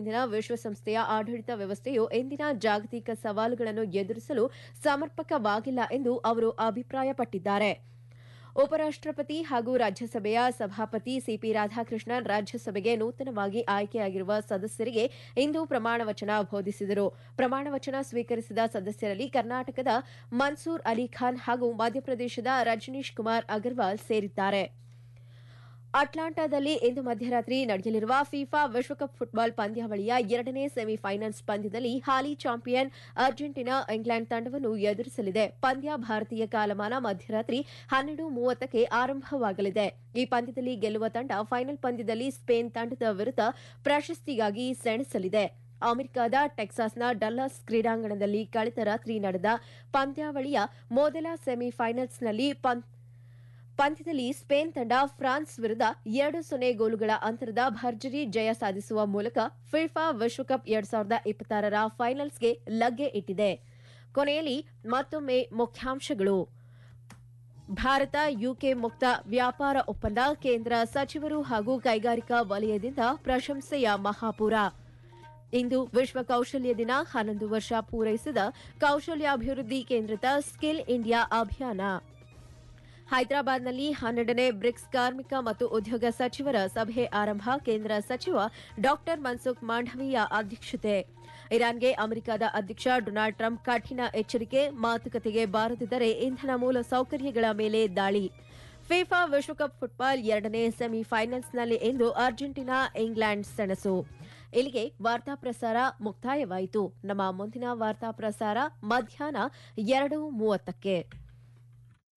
ಇಂದಿನ ವಿಶ್ವಸಂಸ್ಥೆಯ ಆಡಳಿತ ವ್ಯವಸ್ಥೆಯು ಇಂದಿನ ಜಾಗತಿಕ ಸವಾಲುಗಳನ್ನು ಎದುರಿಸಲು ಸಮರ್ಪಕವಾಗಿಲ್ಲ ಎಂದು ಅವರು ಅಭಿಪ್ರಾಯಪಟ್ಟಿದ್ದಾರೆ ಉಪರಾಷ್ಟಪತಿ ಹಾಗೂ ರಾಜ್ಯಸಭೆಯ ಸಭಾಪತಿ ಸಿಪಿ ರಾಧಾಕೃಷ್ಣನ್ ರಾಜ್ಯಸಭೆಗೆ ನೂತನವಾಗಿ ಆಯ್ಕೆಯಾಗಿರುವ ಸದಸ್ಯರಿಗೆ ಇಂದು ಪ್ರಮಾಣ ವಚನ ಬೋಧಿಸಿದರು ಪ್ರಮಾಣ ವಚನ ಸ್ವೀಕರಿಸಿದ ಸದಸ್ಯರಲ್ಲಿ ಕರ್ನಾಟಕದ ಮನ್ಸೂರ್ ಅಲಿ ಖಾನ್ ಹಾಗೂ ಮಧ್ಯಪ್ರದೇಶದ ರಜನೀಶ್ ಕುಮಾರ್ ಅಗರ್ವಾಲ್ ಸೇರಿದ್ದಾರೆ ಅಟ್ಲಾಂಟಾದಲ್ಲಿ ಇಂದು ಮಧ್ಯರಾತ್ರಿ ನಡೆಯಲಿರುವ ಫಿಫಾ ವಿಶ್ವಕಪ್ ಫುಟ್ಬಾಲ್ ಪಂದ್ಯಾವಳಿಯ ಎರಡನೇ ಸೆಮಿಫೈನಲ್ಸ್ ಪಂದ್ಯದಲ್ಲಿ ಹಾಲಿ ಚಾಂಪಿಯನ್ ಅರ್ಜೆಂಟೀನಾ ಇಂಗ್ಲೆಂಡ್ ತಂಡವನ್ನು ಎದುರಿಸಲಿದೆ ಪಂದ್ಯ ಭಾರತೀಯ ಕಾಲಮಾನ ಮಧ್ಯರಾತ್ರಿ ಹನ್ನೆರಡು ಮೂವತ್ತಕ್ಕೆ ಆರಂಭವಾಗಲಿದೆ ಈ ಪಂದ್ಯದಲ್ಲಿ ಗೆಲ್ಲುವ ತಂಡ ಫೈನಲ್ ಪಂದ್ಯದಲ್ಲಿ ಸ್ಪೇನ್ ತಂಡದ ವಿರುದ್ಧ ಪ್ರಶಸ್ತಿಗಾಗಿ ಸೆಣಸಲಿದೆ ಅಮೆರಿಕದ ಟೆಕ್ಸಾಸ್ನ ಡಲ್ಲಾಸ್ ಕ್ರೀಡಾಂಗಣದಲ್ಲಿ ಕಳೆದ ರಾತ್ರಿ ನಡೆದ ಪಂದ್ಯಾವಳಿಯ ಮೊದಲ ಸೆಮಿಫೈನಲ್ಸ್ನಲ್ಲಿ ಪಂದ್ಯದಲ್ಲಿ ಸ್ಪೇನ್ ತಂಡ ಫ್ರಾನ್ಸ್ ವಿರುದ್ಧ ಎರಡು ಸೊನ್ನೆ ಗೋಲುಗಳ ಅಂತರದ ಭರ್ಜರಿ ಜಯ ಸಾಧಿಸುವ ಮೂಲಕ ಫಿಫಾ ವಿಶ್ವಕಪ್ ಎರಡ್ ಸಾವಿರದ ಇಪ್ಪತ್ತಾರರ ಫೈನಲ್ಸ್ಗೆ ಲಗ್ಗೆ ಇಟ್ಟಿದೆ ಕೊನೆಯಲ್ಲಿ ಮತ್ತೊಮ್ಮೆ ಮುಖ್ಯಾಂಶಗಳು ಭಾರತ ಯುಕೆ ಮುಕ್ತ ವ್ಯಾಪಾರ ಒಪ್ಪಂದ ಕೇಂದ್ರ ಸಚಿವರು ಹಾಗೂ ಕೈಗಾರಿಕಾ ವಲಯದಿಂದ ಪ್ರಶಂಸೆಯ ಮಹಾಪೂರ ಇಂದು ವಿಶ್ವ ಕೌಶಲ್ಯ ದಿನ ಹನ್ನೊಂದು ವರ್ಷ ಪೂರೈಸಿದ ಕೌಶಲ್ಯಾಭಿವೃದ್ಧಿ ಕೇಂದ್ರಿತ ಸ್ಕಿಲ್ ಇಂಡಿಯಾ ಅಭಿಯಾನ ಹೈದರಾಬಾದ್ನಲ್ಲಿ ಹನ್ನೆರಡನೇ ಬ್ರಿಕ್ಸ್ ಕಾರ್ಮಿಕ ಮತ್ತು ಉದ್ಯೋಗ ಸಚಿವರ ಸಭೆ ಆರಂಭ ಕೇಂದ್ರ ಸಚಿವ ಡಾ ಮನ್ಸುಖ್ ಮಾಂಡವೀಯ ಅಧ್ಯಕ್ಷತೆ ಇರಾನ್ಗೆ ಅಮೆರಿಕದ ಅಧ್ಯಕ್ಷ ಡೊನಾಲ್ಡ್ ಟ್ರಂಪ್ ಕಠಿಣ ಎಚ್ಚರಿಕೆ ಮಾತುಕತೆಗೆ ಬಾರದಿದ್ದರೆ ಇಂಧನ ಮೂಲ ಸೌಕರ್ಯಗಳ ಮೇಲೆ ದಾಳಿ ಫಿಫಾ ವಿಶ್ವಕಪ್ ಫುಟ್ಬಾಲ್ ಎರಡನೇ ಸೆಮಿಫೈನಲ್ಸ್ನಲ್ಲಿ ಇಂದು ಅರ್ಜೆಂಟೀನಾ ಇಂಗ್ಲೆಂಡ್ ಸೆಣಸು ಇಲ್ಲಿಗೆ ವಾರ್ತಾ ಪ್ರಸಾರ ಮುಕ್ತಾಯವಾಯಿತು ನಮ್ಮ ಮುಂದಿನ ವಾರ್ತಾ ಪ್ರಸಾರ ಮಧ್ಯಾಹ್ನ ಎರಡು ಮೂವತ್ತಕ್ಕೆ